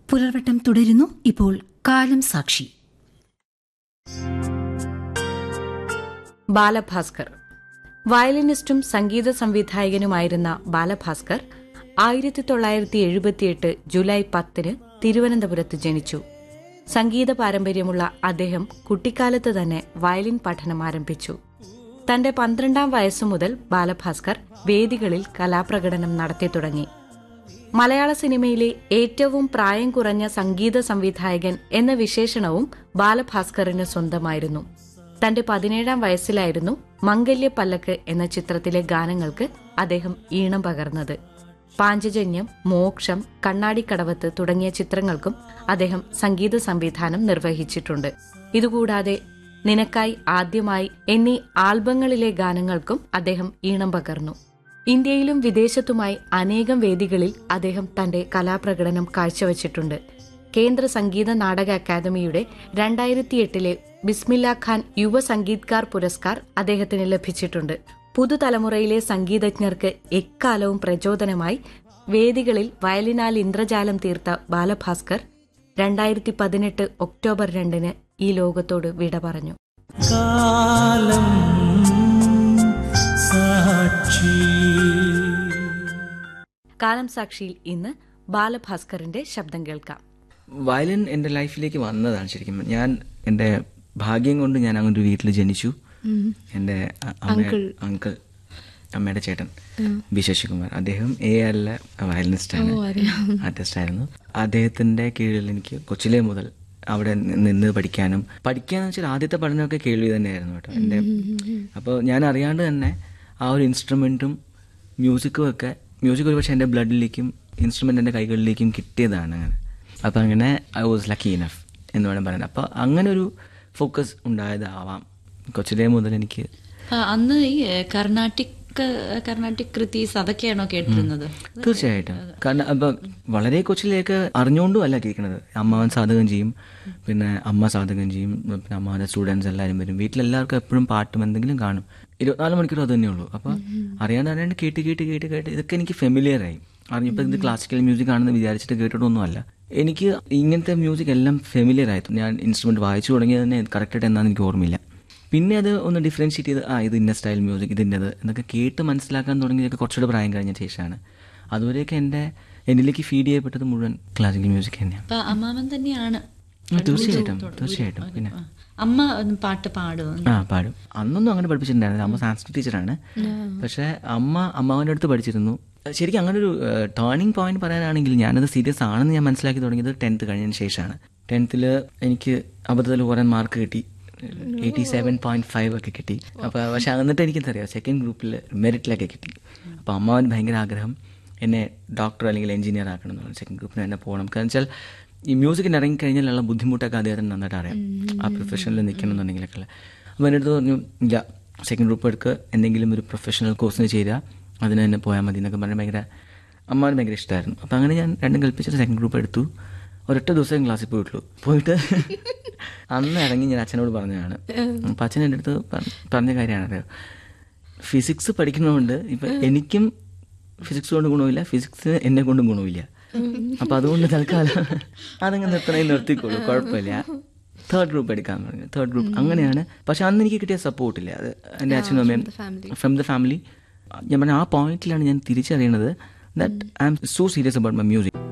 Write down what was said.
പുലർവട്ടം തുടരുന്നു ഇപ്പോൾ കാലം സാക്ഷി ബാലഭാസ്കർ വയലിനിസ്റ്റും സംഗീത സംവിധായകനുമായിരുന്ന ബാലഭാസ്കർ ആയിരത്തി തൊള്ളായിരത്തി എഴുപത്തിയെട്ട് ജൂലൈ പത്തിന് തിരുവനന്തപുരത്ത് ജനിച്ചു സംഗീത പാരമ്പര്യമുള്ള അദ്ദേഹം കുട്ടിക്കാലത്ത് തന്നെ വയലിൻ പഠനം ആരംഭിച്ചു തന്റെ പന്ത്രണ്ടാം വയസ്സു മുതൽ ബാലഭാസ്കർ വേദികളിൽ കലാപ്രകടനം നടത്തി തുടങ്ങി മലയാള സിനിമയിലെ ഏറ്റവും പ്രായം കുറഞ്ഞ സംഗീത സംവിധായകൻ എന്ന വിശേഷണവും ബാലഭാസ്കറിന് സ്വന്തമായിരുന്നു തന്റെ പതിനേഴാം വയസ്സിലായിരുന്നു മംഗല്യ പല്ലക്ക് എന്ന ചിത്രത്തിലെ ഗാനങ്ങൾക്ക് അദ്ദേഹം ഈണം പകർന്നത് പാഞ്ചജന്യം മോക്ഷം കണ്ണാടിക്കടവത്ത് തുടങ്ങിയ ചിത്രങ്ങൾക്കും അദ്ദേഹം സംഗീത സംവിധാനം നിർവഹിച്ചിട്ടുണ്ട് ഇതുകൂടാതെ നിനക്കായി ആദ്യമായി എന്നീ ആൽബങ്ങളിലെ ഗാനങ്ങൾക്കും അദ്ദേഹം ഈണം പകർന്നു ഇന്ത്യയിലും വിദേശത്തുമായി അനേകം വേദികളിൽ അദ്ദേഹം തന്റെ കലാപ്രകടനം കാഴ്ചവച്ചിട്ടുണ്ട് കേന്ദ്ര സംഗീത നാടക അക്കാദമിയുടെ രണ്ടായിരത്തി എട്ടിലെ ബിസ്മില്ല ഖാൻ യുവ സംഗീത്കാർ പുരസ്കാർ അദ്ദേഹത്തിന് ലഭിച്ചിട്ടുണ്ട് പുതുതലമുറയിലെ സംഗീതജ്ഞർക്ക് എക്കാലവും പ്രചോദനമായി വേദികളിൽ വയലിനാൽ ഇന്ദ്രജാലം തീർത്ത ബാലഭാസ്കർ രണ്ടായിരത്തി പതിനെട്ട് ഒക്ടോബർ രണ്ടിന് ഈ ലോകത്തോട് വിട പറഞ്ഞു കാലം സാക്ഷി കാലം സാക്ഷിയിൽ ഇന്ന് ബാലഭാസ്കറിന്റെ ശബ്ദം കേൾക്കാം വയലിൻ എൻ്റെ ലൈഫിലേക്ക് വന്നതാണ് ശരിക്കും ഞാൻ എൻ്റെ ഭാഗ്യം കൊണ്ട് ഞാൻ അങ്ങനെ ഒരു വീട്ടിൽ ജനിച്ചു എൻ്റെ അ- അമ്മ അങ്കിൾ അമ്മയുടെ ചേട്ടൻ ബി ശശികുമാർ അദ്ദേഹം എ ആറിലെ വയലിനിസ്റ്റാണ് ആർട്ടിസ്റ്റ് ആയിരുന്നു അദ്ദേഹത്തിന്റെ കീഴിൽ എനിക്ക് കൊച്ചിലെ മുതൽ അവിടെ നി- നിന്ന് പഠിക്കാനും പഠിക്കാന്ന് വെച്ചാൽ ആദ്യത്തെ പഠനമൊക്കെ കേൾവി തന്നെയായിരുന്നു കേട്ടോ എൻ്റെ അപ്പോൾ ഞാൻ അറിയാണ്ട് തന്നെ ആ ഒരു ഇൻസ്ട്രുമെൻറ്റും മ്യൂസിക്കും ഒക്കെ മ്യൂസിക് ഒരുപക്ഷെ എൻ്റെ ബ്ലഡിലേക്കും ഇൻസ്ട്രുമെൻ്റ് എൻ്റെ കൈകളിലേക്കും കിട്ടിയതാണ് അങ്ങനെ അപ്പോൾ അങ്ങനെ ഐ വാസ് ലക്കി ഇനഫ് എന്ന് വേണം പറയാൻ അപ്പോൾ അങ്ങനെ ഒരു ഫോക്കസ് ഉണ്ടായതാവാം കൊച്ചിലെ മുതൽ എനിക്ക് ആ, അന്ന് ഈ ഏ, കർണാട്ടിക് കർണാട്ടിക് കൃതീസ് അതൊക്കെയാണോ കേട്ടിരുന്നത് തീർച്ചയായിട്ടും കാരണം അപ്പം വളരെ കൊച്ചിലേക്ക് അറിഞ്ഞുകൊണ്ടും അല്ല കേൾക്കണത് അമ്മാവൻ സാധകം ചെയ്യും പിന്നെ അമ്മ സാധകം ചെയ്യും പിന്നെ അമ്മാവൻ്റെ സ്റ്റുഡൻസ് എല്ലാവരും വരും വീട്ടിലെല്ലാവർക്കും എപ്പോഴും പാട്ടും എന്തെങ്കിലും കാണും ഇരുപത്തിനാല് മണിക്കൂർ അത് തന്നെയുള്ളൂ അപ്പോൾ അറിയാണ്ട് അറിയാണ്ട് കേട്ട് കേട്ട് കേട്ട് കേട്ട് ഇതൊക്കെ എനിക്ക് ഫെമിലിയർ ആയി അറിഞ്ഞപ്പോൾ ഇത് ക്ലാസിക്കൽ മ്യൂസിക് ആണെന്ന് വിചാരിച്ചിട്ട് കേട്ടിട്ടൊന്നുമല്ല എനിക്ക് ഇങ്ങനത്തെ മ്യൂസിക് എല്ലാം ഫെമിലിയർ ആയി ഞാൻ ഇൻസ്ട്രുമെന്റ് വായിച്ചു തുടങ്ങിയത് തന്നെ കറക്റ്റായിട്ട് എന്താണെന്ന് എനിക്ക് ഓർമ്മയില്ല പിന്നെ അത് ഒന്ന് ഡിഫറൻഷ്യേറ്റ് ചെയ്ത് ആ ഇത് ഇന്ന സ്റ്റൈൽ മ്യൂസിക് ഇതിൻ്റെത് എന്നൊക്കെ കേട്ട് മനസ്സിലാക്കാൻ തുടങ്ങിയതൊക്കെ കുറച്ചുകൂടെ പ്രായം കഴിഞ്ഞ ശേഷമാണ് അതുവരെയൊക്കെ എൻ്റെ എന്നിലേക്ക് ഫീഡ് ചെയ്യപ്പെട്ടത് മുഴുവൻ ക്ലാസിക്കൽ മ്യൂസിക് തന്നെയാണ് അപ്പൊ അമ്മാവൻ തന്നെയാണ് ആ, തീർച്ചയായിട്ടും തീർച്ചയായിട്ടും പിന്നെ അമ്മ ഒന്ന് പാട്ട് പാടുമോ ആ പാടും അന്നൊന്നും അങ്ങനെ പഠിപ്പിച്ചിട്ടുണ്ടായിരുന്നില്ല അമ്മ സാൻസ്ക്രിറ്റ് ടീച്ചറാണ് പക്ഷേ അമ്മ അമ്മാവൻ്റെ അടുത്ത് പഠിച്ചിരുന്നു ശരിക്കും അങ്ങനെ ഒരു ടേണിംഗ് പോയിന്റ് പറയാനാണെങ്കിൽ ഞാനത് സീരിയസ് ആണെന്ന് ഞാൻ മനസ്സിലാക്കി തുടങ്ങിയത് ടെൻത്ത് കഴിഞ്ഞതിന് ശേഷമാണ് ടെൻത്തിൽ എനിക്ക് അബദ്ധത്തിൽ കുറേ മാർക്ക് കിട്ടി എയ്റ്റി സെവൻ പോയിന്റ് ഫൈവ് ഒക്കെ കിട്ടി അപ്പോൾ പക്ഷെ എന്നിട്ട് എനിക്കെന്തറിയാം സെക്കൻഡ് ഗ്രൂപ്പിൽ മെറിറ്റിലൊക്കെ കിട്ടി അപ്പോൾ അമ്മാവൻ ഭയങ്കര ആഗ്രഹം എന്നെ ഡോക്ടർ അല്ലെങ്കിൽ എഞ്ചിനീയർ ആക്കണം എന്നുള്ള സെക്കൻഡ് ഗ്രൂപ്പിന് തന്നെ പോകണം കാരണം വെച്ചാൽ ഈ മ്യൂസിക്കിന് ഇറങ്ങിക്കഴിഞ്ഞാലുള്ള ബുദ്ധിമുട്ടൊക്കെ അദ്ദേഹത്തിന് നന്നായിട്ട് അറിയാം ആ പ്രൊഫഷനിൽ നിൽക്കണം എന്നുണ്ടെങ്കിലൊക്കെ ഉള്ള. അപ്പോൾ എൻ്റെ അടുത്ത് പറഞ്ഞു ഇല്ല സെക്കൻഡ് ഗ്രൂപ്പ് എടുക്കുക എന്തെങ്കിലും ഒരു പ്രൊഫഷണൽ കോഴ്സിന് ചേരുക അതിന് തന്നെ പോയാൽ മതി എന്നൊക്കെ പറഞ്ഞ് ഭയങ്കര അമ്മാവന് ഭയങ്കര ഇഷ്ടമായിരുന്നു അപ്പോൾ അങ്ങനെ ഞാൻ രണ്ടും കൽപ്പിച്ചിട്ട് സെക്കൻഡ് ഗ്രൂപ്പ് എടുത്തു ഒരൊറ്റ ദിവസം ക്ലാസ്സിൽ പോയിട്ടുള്ളൂ പോയിട്ട് അന്ന് ഇറങ്ങി ഞാൻ അച്ഛനോട് പറഞ്ഞതാണ് അപ്പം അച്ഛൻ എൻ്റെ അടുത്ത് പറ- പറഞ്ഞ കാര്യമാണ് അറിയോ ഫിസിക്സ് പഠിക്കുന്നതുകൊണ്ട് ഇപ്പം എനിക്കും ഫിസിക്സ് കൊണ്ട് ഗുണമില്ല ഫിസിക്സ് എന്നെ കൊണ്ടും ഗുണമില്ല അപ്പം അതുകൊണ്ട് തൽക്കാലം അതങ്ങ് നിർത്തണേ നിർത്തിക്കോളൂ കുഴപ്പമില്ല തേർഡ് ഗ്രൂപ്പ് എടുക്കാൻ പറഞ്ഞു തേർഡ് ഗ്രൂപ്പ് അങ്ങനെയാണ് പക്ഷെ അന്ന് എനിക്ക് കിട്ടിയ സപ്പോർട്ടില്ല അത് എൻ്റെ അച്ഛനും അമ്മയും ഫ്രം ദ ഫാമിലി ഞാൻ പറഞ്ഞ ആ പോയിന്റിലാണ് ഞാൻ തിരിച്ചറിയണത് that I'm so serious about my music